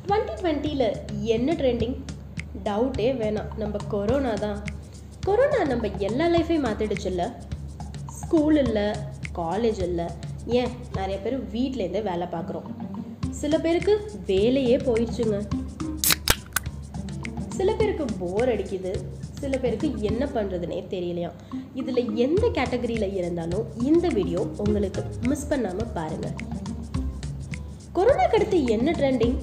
twenty டுவெண்ட்டியில் என்ன trending டவுட்டே வேணாம் நம்ம கொரோனா தான் கொரோனா நம்ம எல்லா லைஃபையும் மாற்றிடுச்சுல்ல ஸ்கூல் இல்லை காலேஜ் இல்லை ஏன் நிறைய பேர் வீட்டிலேருந்தே வேலை பார்க்குறோம் சில பேருக்கு வேலையே போயிடுச்சுங்க சில பேருக்கு போர் அடிக்குது சில பேருக்கு என்ன பண்ணுறதுனே தெரியலையாம் இதில் எந்த கேட்டகரியில் இருந்தாலும் இந்த வீடியோ உங்களுக்கு மிஸ் பண்ணாமல் பாருங்கள் கொரோனாக்கு அடுத்து என்ன ட்ரெண்டிங்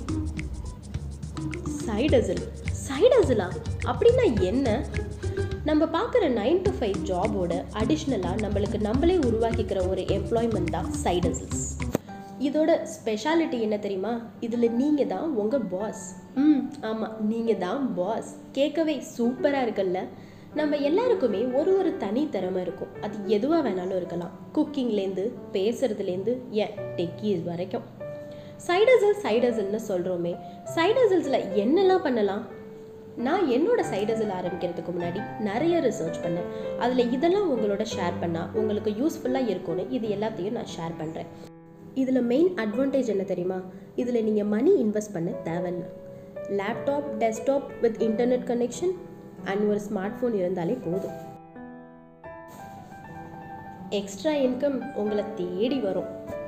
சைடசில் சைடசிலா அப்படின்னா என்ன நம்ம பார்க்குற நைன் டு ஃபைவ் ஜாபோட அடிஷ்னலாக நம்மளுக்கு நம்மளே உருவாக்கிக்கிற ஒரு எம்ப்ளாய்மெண்ட் தான் சைடசில்ஸ் இதோட ஸ்பெஷாலிட்டி என்ன தெரியுமா இதில் நீங்கள் தான் உங்கள் பாஸ் ம் ஆமாம் நீங்கள் தான் பாஸ் கேட்கவே சூப்பராக இருக்குல்ல நம்ம எல்லாருக்குமே ஒரு ஒரு தனி திறமை இருக்கும் அது எதுவாக வேணாலும் இருக்கலாம் குக்கிங்லேருந்து பேசுறதுலேருந்து ஏன் டெக்கீஸ் வரைக்கும் சைடசல் சைடசல்னு சொல்கிறோமே சைடசல்ஸில் என்னெல்லாம் பண்ணலாம் நான் என்னோட சைடசல் ஆரம்பிக்கிறதுக்கு முன்னாடி நிறைய ரிசர்ச் பண்ணேன் அதில் இதெல்லாம் உங்களோட ஷேர் பண்ணால் உங்களுக்கு யூஸ்ஃபுல்லாக இருக்கும்னு இது எல்லாத்தையும் நான் ஷேர் பண்ணுறேன் இதில் மெயின் அட்வான்டேஜ் என்ன தெரியுமா இதில் நீங்கள் மணி இன்வெஸ்ட் பண்ண தேவையில்ல laptop desktop with internet connection and ஒரு ஸ்மார்ட் ஃபோன் இருந்தாலே போதும் எக்ஸ்ட்ரா இன்கம் உங்களை தேடி வரும்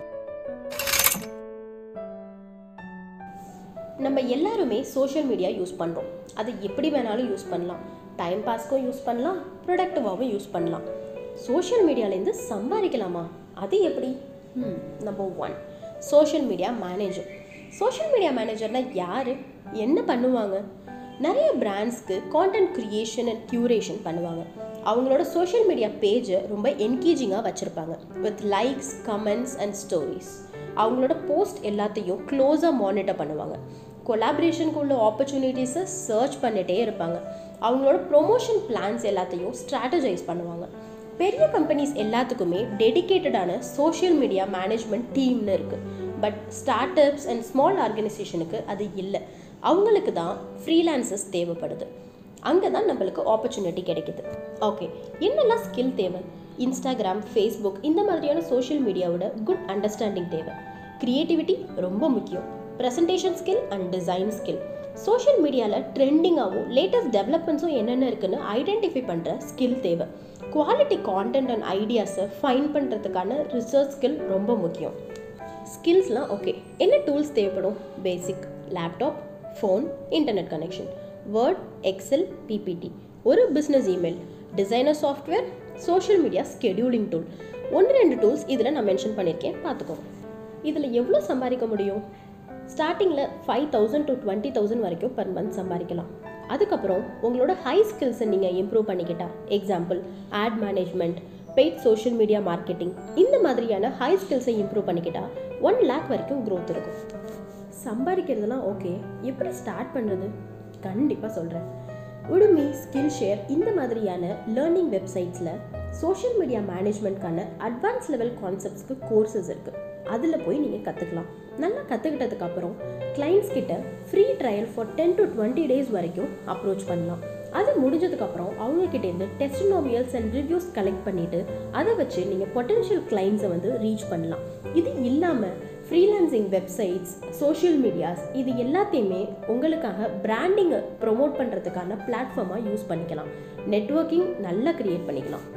நம்ம எல்லாருமே சோஷியல் மீடியா யூஸ் பண்ணுறோம் அது எப்படி வேணாலும் யூஸ் பண்ணலாம் டைம் பாஸ்க்கும் யூஸ் பண்ணலாம் ப்ரொடக்டிவாகவும் யூஸ் பண்ணலாம் சோஷியல் மீடியாலேருந்து சம்பாதிக்கலாமா அது எப்படி number one social media manager social media மேனேஜர்னா யார் என்ன பண்ணுவாங்க நிறைய பிராண்ட்ஸ்க்கு கான்டென்ட் க்ரியேஷன் அண்ட் க்யூரேஷன் பண்ணுவாங்க அவங்களோட சோஷியல் மீடியா பேஜை ரொம்ப என்கேஜிங்காக வச்சுருப்பாங்க with likes comments and stories அவங்களோட போஸ்ட் எல்லாத்தையும் க்ளோஸாக மானிட்டர் பண்ணுவாங்க கொலாபரேஷனுக்கு உள்ள ஆப்பர்ச்சுனிட்டிஸை சர்ச் பண்ணிகிட்டே இருப்பாங்க அவங்களோட ப்ரொமோஷன் பிளான்ஸ் எல்லாத்தையும் ஸ்ட்ராட்டஜைஸ் பண்ணுவாங்க பெரிய கம்பெனிஸ் எல்லாத்துக்குமே டெடிக்கேட்டடான சோஷியல் மீடியா மேனேஜ்மெண்ட் டீம்னு இருக்குது but startups and small ஆர்கனைசேஷனுக்கு அது இல்லை அவங்களுக்கு தான் ஃப்ரீலான்சஸ் தேவைப்படுது அங்கே தான் நம்மளுக்கு ஆப்பர்ச்சுனிட்டி கிடைக்குது ஓகே என்னெல்லாம் ஸ்கில் தேவை இன்ஸ்டாகிராம் ஃபேஸ்புக் இந்த மாதிரியான சோஷியல் மீடியாவோட குட் அண்டர்ஸ்டாண்டிங் தேவை க்ரியேட்டிவிட்டி ரொம்ப முக்கியம் presentation skill and design skill social மீடியாவில் ட்ரெண்டிங்காகவும் லேட்டஸ்ட் டெவலப்மெண்ட்ஸும் என்னென்ன இருக்குன்னு ஐடென்டிஃபை பண்ணுற ஸ்கில் தேவை குவாலிட்டி கான்டென்ட் அண்ட் ஐடியாஸை ஃபைன் பண்ணுறதுக்கான ரிசர்ச் ஸ்கில் ரொம்ப முக்கியம் ஸ்கில்ஸ்லாம் ஓகே என்ன டூல்ஸ் தேவைப்படும் basic laptop phone internet connection Word Excel PPT ஒரு business email designer software social media scheduling tool ஒன்று ரெண்டு டூல்ஸ் இதில் நான் மென்ஷன் பண்ணியிருக்கேன் பார்த்துக்கோங்க இதில் எவ்வளோ சம்பாதிக்க முடியும் ஸ்டார்டிங்கில் five thousand to twenty thousand வரைக்கும் பர் மந்த் சம்பாதிக்கலாம் அதுக்கப்புறம் உங்களோட ஹை ஸ்கில்ஸை நீங்கள் இம்ப்ரூவ் பண்ணிக்கிட்டா example ad management paid social media marketing இந்த மாதிரியான ஹை ஸ்கில்ஸை இம்ப்ரூவ் பண்ணிக்கிட்டா ஒன் லேக் வரைக்கும் க்ரோத் இருக்கும் சம்பாதிக்கிறதுலாம் ஓகே எப்படி ஸ்டார்ட் பண்ணுறது கண்டிப்பாக சொல்கிறேன் உடுமி ஸ்கில் ஷேர் இந்த மாதிரியான லேர்னிங் வெப்சைட்ஸில் சோஷியல் மீடியா மேனேஜ்மெண்ட்கான அட்வான்ஸ் லெவல் கான்செப்ட்ஸ்க்கு கோர்சஸ் இருக்குது அதில் போய் நீங்கள் கற்றுக்கலாம் நல்லா கற்றுக்கிட்டதுக்கு அப்புறம் கிளைண்ட்ஸ் கிட்ட free trial for ten to twenty days வரைக்கும் அப்ரோச் பண்ணலாம் அது முடிஞ்சதுக்கப்புறம் அவங்கக்கிட்டேருந்து டெஸ்டினோமியல்ஸ் அண்ட் ரிவ்யூஸ் கலெக்ட் பண்ணிவிட்டு அதை வச்சு நீங்கள் பொட்டென்ஷியல் கிளைண்ட்ஸை வந்து ரீச் பண்ணலாம் இது இல்லாமல் ஃப்ரீலான்சிங் வெப்சைட்ஸ் சோஷியல் மீடியாஸ் இது எல்லாத்தையுமே உங்களுக்காக பிராண்டிங்கை ப்ரொமோட் பண்ணுறதுக்கான பிளாட்ஃபார்மாக யூஸ் பண்ணிக்கலாம் நெட்ஒர்க்கிங் நல்லா க்ரியேட் பண்ணிக்கலாம்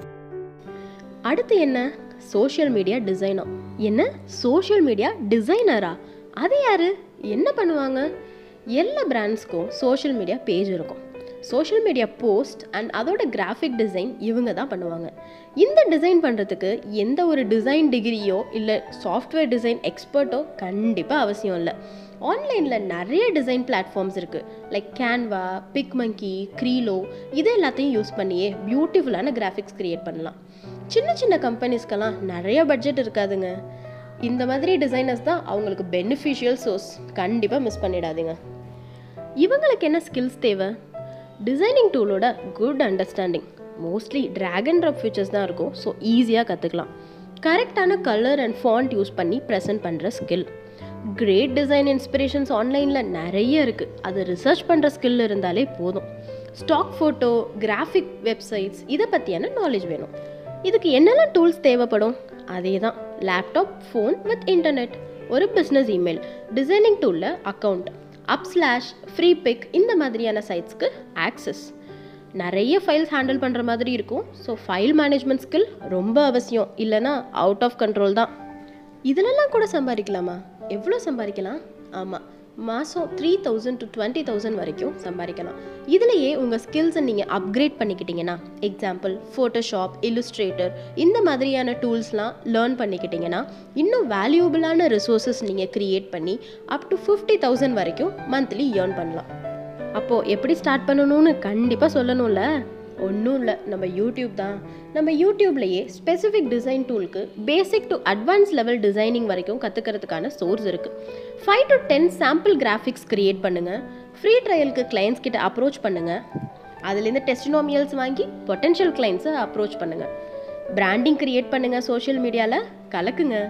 அடுத்து என்ன சோஷியல் மீடியா டிசைனர் என்ன சோஷியல் மீடியா டிசைனரா அது யாரு என்ன பண்ணுவாங்க எல்லா பிராண்ட்ஸ்க்கும் சோஷியல் மீடியா பேஜ் இருக்கும் சோஷியல் மீடியா போஸ்ட் அண்ட் அதோட கிராஃபிக் டிசைன் இவங்க தான் பண்ணுவாங்க இந்த டிசைன் பண்ணுறதுக்கு எந்த ஒரு டிசைன் டிகிரியோ இல்லை சாஃப்ட்வேர் டிசைன் எக்ஸ்பர்ட்டோ கண்டிப்பாக அவசியம் இல்லை ஆன்லைனில் நிறைய டிசைன் பிளாட்ஃபார்ம்ஸ் இருக்குது லைக் கேன்வா பிக்மங்கி க்ரீலோ இது எல்லாத்தையும் யூஸ் பண்ணியே பியூட்டிஃபுல்லான கிராஃபிக்ஸ் க்ரியேட் பண்ணலாம் சின்ன சின்ன கம்பெனிஸ்க்கெல்லாம் நிறைய பட்ஜெட் இருக்காதுங்க இந்த மாதிரி டிசைனர்ஸ் தான் அவங்களுக்கு பெனிஃபிஷியல் சோர்ஸ் கண்டிப்பாக மிஸ் பண்ணிடாதீங்க இவங்களுக்கு என்ன ஸ்கில்ஸ் தேவை டிசைனிங் டூலோட good understanding mostly drag and drop features தான் இருக்கும் ஸோ ஈஸியாக கற்றுக்கலாம் கரெக்டான கலர் அண்ட் ஃபாண்ட் யூஸ் பண்ணி ப்ரெசென்ட் பண்ணுற ஸ்கில் கிரேட் டிசைன் இன்ஸ்பிரேஷன்ஸ் ஆன்லைனில் நிறைய இருக்குது அதை ரிசர்ச் பண்ணுற ஸ்கில் இருந்தாலே போதும் ஸ்டாக் ஃபோட்டோ கிராஃபிக் வெப்சைட்ஸ் இதை பற்றியான நாலேஜ் வேணும் இதுக்கு என்னெல்லாம் டூல்ஸ் தேவைப்படும் அதே தான் லேப்டாப் ஃபோன் வித் இன்டர்நெட் ஒரு பிஸ்னஸ் இமெயில் டிசைனிங் டூலில் account up slash Freepik இந்த மாதிரியான சைட்ஸ்க்கு ஆக்சஸ் நிறைய ஃபைல்ஸ் ஹேண்டில் பண்ணுற மாதிரி இருக்கும் ஸோ ஃபைல் மேனேஜ்மெண்ட் ஸ்கில் ரொம்ப அவசியம் இல்லைனா அவுட் ஆஃப் கண்ட்ரோல் தான் இதிலெல்லாம் கூட சம்பாதிக்கலாமா எவ்வளோ சம்பாதிக்கலாம் ஆமாம் மாதம் three thousand to twenty thousand வரைக்கும் சம்பாதிக்கலாம் இதுலேயே உங்கள் ஸ்கில்ஸை நீங்கள் அப்கிரேட் பண்ணிக்கிட்டீங்கன்னா எக்ஸாம்பிள் ஃபோட்டோஷாப் இல்லுஸ்ட்ரேட்டர் இந்த மாதிரியான டூல்ஸ்லாம் லேர்ன் பண்ணிக்கிட்டீங்கன்னா இன்னும் வேல்யூபிளான ரிசோர்ஸஸ் நீங்கள் க்ரியேட் பண்ணி அப் டு ஃபிஃப்டி தௌசண்ட் வரைக்கும் மந்த்லி ஏர்ன் பண்ணலாம் அப்போது எப்படி ஸ்டார்ட் பண்ணணும்னு கண்டிப்பாக சொல்லணும்ல ஒன்றும் இல்லை நம்ம யூடியூப் தான் நம்ம யூடியூப்லேயே ஸ்பெசிஃபிக் டிசைன் டூலுக்கு basic to advance level designing வரைக்கும் கற்றுக்கிறதுக்கான சோர்ஸ் இருக்குது five to ten sample graphics create பண்ணுங்கள் ஃப்ரீ ட்ரையலுக்கு கிளைண்ட்ஸ் கிட்ட அப்ரோச் பண்ணுங்கள் அதுலேருந்து டெஸ்டினோமியல்ஸ் வாங்கி பொட்டென்ஷியல் கிளைண்ட்ஸை அப்ரோச் பண்ணுங்கள் பிராண்டிங் க்ரியேட் பண்ணுங்கள் சோஷியல் மீடியாவில் கலக்குங்க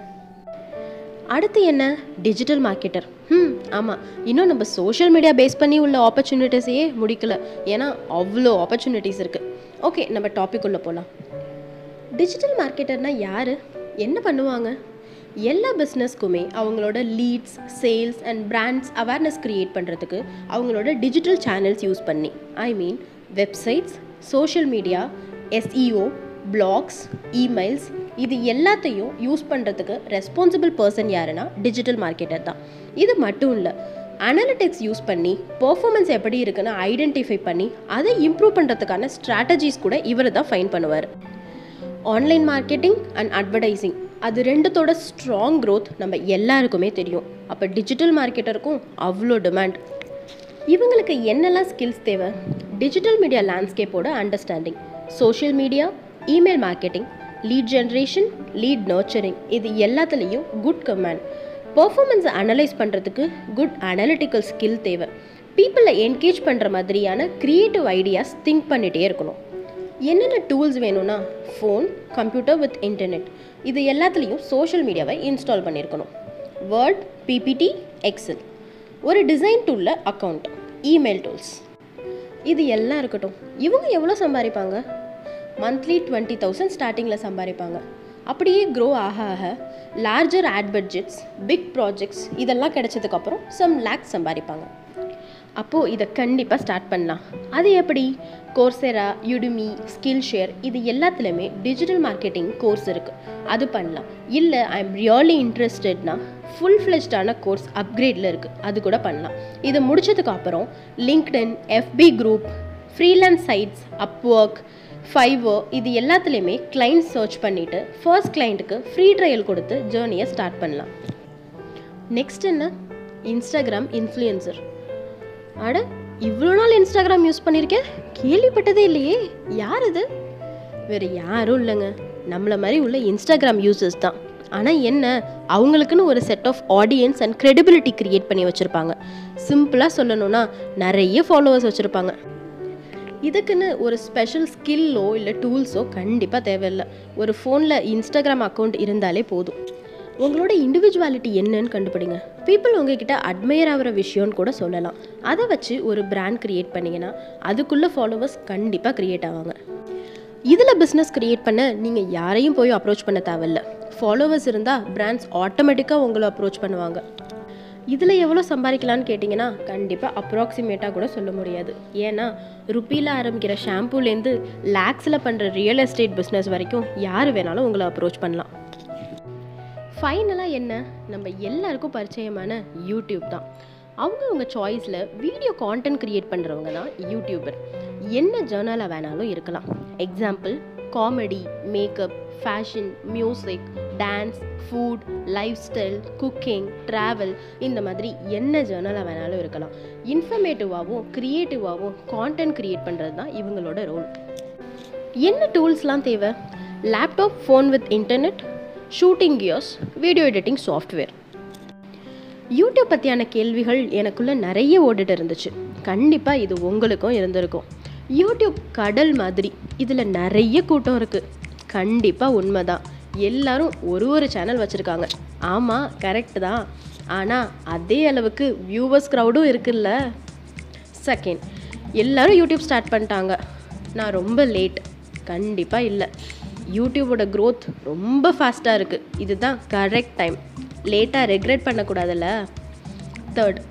அடுத்து என்ன டிஜிட்டல் மார்க்கெட்டர் ம் ஆமாம் இன்னும் நம்ம சோஷியல் மீடியா பேஸ் பண்ணி உள்ள ஆப்பர்ச்சுனிட்டிஸையே முடிக்கல ஏன்னா அவ்வளோ ஆப்பர்ச்சுனிட்டிஸ் இருக்குது ஓகே நம்ம டாபிக் உள்ள போகலாம் டிஜிட்டல் மார்க்கெட்டர்னா யார் என்ன பண்ணுவாங்க எல்லா பிஸ்னஸ்க்குமே அவங்களோட leads sales and brands awareness create பண்ணுறதுக்கு அவங்களோட டிஜிட்டல் சேனல்ஸ் யூஸ் பண்ணி I mean websites social media SEO blogs emails இது எல்லாத்தையும் யூஸ் பண்ணுறதுக்கு ரெஸ்பான்சிபிள் பர்சன் யாருன்னா டிஜிட்டல் மார்க்கெட்டர் தான் இது மட்டும் இல்லை அனலிட்டிக்ஸ் யூஸ் பண்ணி பெர்ஃபார்மன்ஸ் எப்படி இருக்குன்னு ஐடென்டிஃபை பண்ணி அதை இம்ப்ரூவ் பண்ணுறதுக்கான ஸ்ட்ராட்டஜிஸ் கூட இவர் தான் ஃபைன் பண்ணுவார் ஆன்லைன் மார்க்கெட்டிங் அண்ட் அட்வர்டைசிங் அது ரெண்டுத்தோட ஸ்ட்ராங் க்ரோத் நம்ம எல்லாருக்குமே தெரியும் அப்போ டிஜிட்டல் மார்க்கெட்டருக்கும் அவ்வளோ டிமாண்ட் இவங்களுக்கு என்னெல்லாம் ஸ்கில்ஸ் தேவை டிஜிட்டல் மீடியா லேண்ட்ஸ்கேப்போட understanding social media email marketing lead generation lead nurturing இது எல்லாத்துலேயும் குட் கமாண்ட் பர்ஃபார்மன்ஸை அனலைஸ் பண்ணுறதுக்கு குட் அனலிட்டிக்கல் ஸ்கில் தேவை பீப்புளை என்கேஜ் பண்ணுற மாதிரியான க்ரியேட்டிவ் ஐடியாஸ் திங்க் பண்ணிகிட்டே இருக்கணும் என்னென்ன டூல்ஸ் வேணும்னா ஃபோன் கம்ப்யூட்டர் வித் இன்டர்நெட் இது எல்லாத்துலேயும் சோஷியல் மீடியாவை இன்ஸ்டால் பண்ணியிருக்கணும் வேர்ட் பிபிடி எக்ஸல் ஒரு டிசைன் டூலில் அக்கௌண்ட் இமெயில் டூல்ஸ் இது எல்லாம் இருக்கட்டும் இவங்க எவ்வளோ சம்பாதிப்பாங்க மந்த்லி டுவெண்ட்டி தௌசண்ட் ஸ்டார்டிங்கில் சம்பாதிப்பாங்க அப்படியே க்ரோ ஆக ஆக larger ad budgets big projects இதெல்லாம் கிடைச்சதுக்கப்புறம் சம் லேக்ஸ் சம்பாதிப்பாங்க அப்போது இதை கண்டிப்பாக ஸ்டார்ட் பண்ணலாம் அது எப்படி கோர்செரா யுடுமி ஸ்கில் ஷேர் இது எல்லாத்துலேயுமே டிஜிட்டல் மார்க்கெட்டிங் கோர்ஸ் இருக்குது அது பண்ணலாம் இல்லை ஐ எம் ரியலி இன்ட்ரெஸ்டட்னா ஃபுல் ஃப்ளெஜ்டான கோர்ஸ் அப்கிரேடில் இருக்குது அது கூட பண்ணலாம் இது முடிச்சதுக்கு அப்புறம் LinkedIn FB group freelance sites Upwork Fiverr இது எல்லாத்துலேயுமே கிளைண்ட் சர்ச் பண்ணிவிட்டு ஃபர்ஸ்ட் கிளைண்ட்டுக்கு ஃப்ரீ ட்ரையல் கொடுத்து ஜேர்னியை ஸ்டார்ட் பண்ணலாம் நெக்ஸ்ட் என்ன இன்ஸ்டாகிராம் இன்ஃப்ளூயன்சர் அட இவ்வளோ நாள் இன்ஸ்டாகிராம் யூஸ் பண்ணியிருக்கேன் கேள்விப்பட்டதே இல்லையே யார் இது வேறு யாரும் இல்லைங்க நம்மளை மாதிரி உள்ள இன்ஸ்டாகிராம் யூசர்ஸ் தான் ஆனால் என்ன அவங்களுக்குன்னு ஒரு set of audience and credibility create பண்ணி வச்சுருப்பாங்க சிம்பிளாக சொல்லணும்னா நிறைய ஃபாலோவர்ஸ் வச்சுருப்பாங்க இதுக்குன்னு ஒரு ஸ்பெஷல் ஸ்கில்லோ இல்லை டூல்ஸோ கண்டிப்பாக தேவையில்லை ஒரு ஃபோனில் இன்ஸ்டாகிராம் அக்கௌண்ட் இருந்தாலே போதும் உங்களோட இண்டிவிஜுவாலிட்டி என்னன்னு கண்டுபிடிங்க பீப்புள் உங்ககிட்ட அட்மையர் ஆகிற விஷயம்னு கூட சொல்லலாம் அதை வச்சு ஒரு பிராண்ட் க்ரியேட் பண்ணிங்கன்னா அதுக்குள்ளே ஃபாலோவர்ஸ் கண்டிப்பாக க்ரியேட் ஆவாங்க இதில் பிஸ்னஸ் க்ரியேட் பண்ண நீங்கள் யாரையும் போய் அப்ரோச் பண்ண தேவையில்ல ஃபாலோவர்ஸ் இருந்தால் பிராண்ட்ஸ் ஆட்டோமேட்டிக்காக உங்களை அப்ரோச் பண்ணுவாங்க இதில் எவ்வளோ சம்பாதிக்கலான்னு கேட்டிங்கன்னா கண்டிப்பாக அப்ராக்சிமேட்டாக கூட சொல்ல முடியாது ஏன்னா ருப்பியில் ஆரம்பிக்கிற ஷாம்பூலேருந்து லேக்ஸில் பண்ணுற ரியல் எஸ்டேட் பிஸ்னஸ் வரைக்கும் யார் வேணாலும் உங்களை அப்ரோச் பண்ணலாம் ஃபைனலாக என்ன நம்ம எல்லாருக்கும் பரிச்சயமான யூடியூப் தான் அவங்க அவங்க சாய்ஸில் வீடியோ கான்டென்ட் க்ரியேட் பண்ணுறவங்க தான் யூடியூபர் என்ன ஜேர்னலாக வேணாலும் இருக்கலாம் example comedy makeup fashion music dance food lifestyle cooking travel இந்த மாதிரி என்ன ஜேர்னலாக வேணாலும் இருக்கலாம் இன்ஃபர்மேட்டிவாகவும் க்ரியேட்டிவாகவும் கான்டென்ட் க்ரியேட் பண்ணுறது தான் இவங்களோட ரோல் என்ன டூல்ஸ்லாம் தேவை laptop phone with internet shooting gears video editing software YouTube பற்றியான கேள்விகள் எனக்குள்ளே நிறைய ஓடிட்டு இருந்துச்சு கண்டிப்பாக இது உங்களுக்கும் இருந்திருக்கும் யூடியூப் கடல் மாதிரி இதில் நிறைய கூட்டம் இருக்குது கண்டிப்பாக உண்மைதான் எல்லாரும் ஒரு ஒரு சேனல் வச்சுருக்காங்க ஆமாம் கரெக்ட் தான் ஆனால் அதே அளவுக்கு வியூவர்ஸ் க்ரௌடும் இருக்குல்ல செகண்ட் எல்லாரும் யூடியூப் ஸ்டார்ட் பண்ணிட்டாங்க நான் ரொம்ப லேட் கண்டிப்பாக இல்லை யூடியூபோட growth ரொம்ப ஃபாஸ்ட்டாக இருக்குது இதுதான் கரெக்ட் டைம் லேட்டாக ரெக்ரெட் பண்ணக்கூடாதுல்ல தேர்ட்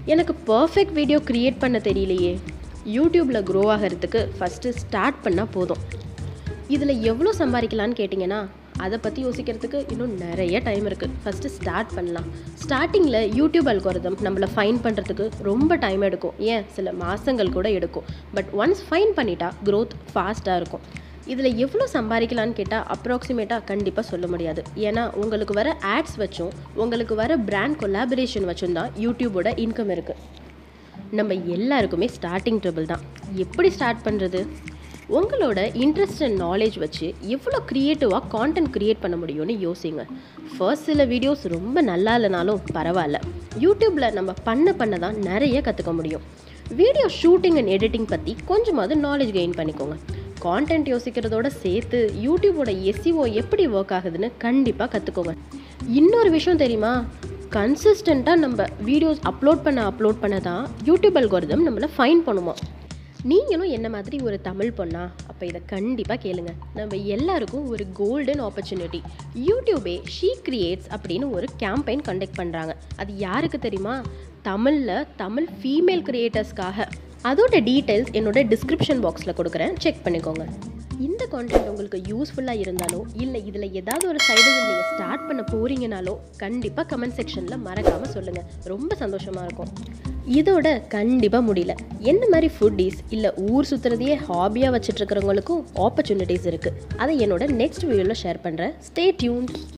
எனக்கு பர்ஃபெக்ட் வீடியோ க்ரியேட் பண்ண தெரியலையே யூடியூப்பில் க்ரோ ஆகிறதுக்கு ஃபஸ்ட்டு ஸ்டார்ட் பண்ணால் போதும் இதில் எவ்வளோ சம்பாதிக்கலான்னு கேட்டிங்கன்னா அதை பற்றி யோசிக்கிறதுக்கு இன்னும் நிறைய டைம் இருக்குது ஃபஸ்ட்டு ஸ்டார்ட் பண்ணலாம் ஸ்டார்டிங்கில் யூடியூப் அல்கோரிதம் நம்மளை ஃபைன் பண்ணுறதுக்கு ரொம்ப டைம் எடுக்கும் ஏன் சில மாதங்கள் கூட எடுக்கும் பட் ஒன்ஸ் ஃபைன் பண்ணிட்டா க்ரோத் ஃபாஸ்ட்டாக இருக்கும் இதில் எவ்வளோ சம்பாதிக்கலான்னு கேட்டால் அப்ராக்சிமேட்டாக கண்டிப்பாக சொல்ல முடியாது ஏன்னா உங்களுக்கு வர ஆட்ஸ் வச்சும் உங்களுக்கு வர பிராண்ட் கொலாபரேஷன் வச்சும் தான் யூடியூபோட இன்கம் இருக்குது நம்ம எல்லாருக்குமே ஸ்டார்டிங் ட்ரபிள் தான் எப்படி ஸ்டார்ட் பண்ணுறது உங்களோட இன்ட்ரெஸ்ட் அண்ட் நாலேஜ் வச்சு எவ்வளோ க்ரியேட்டிவாக கான்டென்ட் க்ரியேட் பண்ண முடியும்னு யோசிங்க ஃபர்ஸ்ட் சில வீடியோஸ் ரொம்ப நல்லா இல்லைனாலும் பரவாயில்ல யூடியூப்பில் நம்ம பண்ண பண்ண தான் நிறைய கற்றுக்க முடியும் வீடியோ ஷூட்டிங் அண்ட் எடிட்டிங் பற்றி கொஞ்சமாவது நாலேஜ் கெயின் பண்ணிக்கோங்க கான்டென்ட் யோசிக்கிறதோட சேர்த்து யூடியூபோட எஸ்இஓ எப்படி ஒர்க் ஆகுதுன்னு கண்டிப்பாக கற்றுக்கோங்க இன்னொரு விஷயம் தெரியுமா கன்சிஸ்டண்ட்டாக நம்ம வீடியோஸ் அப்லோட் பண்ண அப்லோட் பண்ண தான் யூடியூப் அல்கோரிதம் நம்மளை ஃபைன் பண்ணுமா நீங்களும் என்ன மாதிரி ஒரு தமிழ் பொண்ணா அப்போ இதை கண்டிப்பாக கேளுங்க நம்ம எல்லாருக்கும் ஒரு கோல்டன் ஆப்பர்ச்சுனிட்டி யூடியூபே ஷீ கிரியேட்ஸ் அப்படின்னு ஒரு கேம்பெயின் கண்டக்ட் பண்ணுறாங்க அது யாருக்கு தெரியுமா தமிழில் தமிழ் ஃபீமேல் கிரியேட்டர்ஸ்க்காக அதோட டீட்டெயில்ஸ் என்னோட டிஸ்கிரிப்ஷன் பாக்ஸில் கொடுக்குறேன் செக் பண்ணிக்கோங்க இந்த கான்டென்ட் உங்களுக்கு யூஸ்ஃபுல்லாக இருந்தாலோ இல்லை இதில் ஏதாவது ஒரு சைடு நீங்கள் ஸ்டார்ட் பண்ண போறீங்கனாலோ கண்டிப்பாக கமெண்ட் செக்ஷனில் மறக்காமல் சொல்லுங்கள் ரொம்ப சந்தோஷமாக இருக்கும் இதோட கண்டிப்பாக முடியல என்ன மாதிரி ஃபுட்டீஸ் இல்லை ஊர் சுற்றுறதையே ஹாபியாக வச்சுட்டு இருக்கிறவங்களுக்கும் ஆப்பர்ச்சுனிட்டிஸ் இருக்குது அதை என்னோட நெக்ஸ்ட் வீடியோவில் ஷேர் பண்ணுறேன் ஸ்டே டியூன்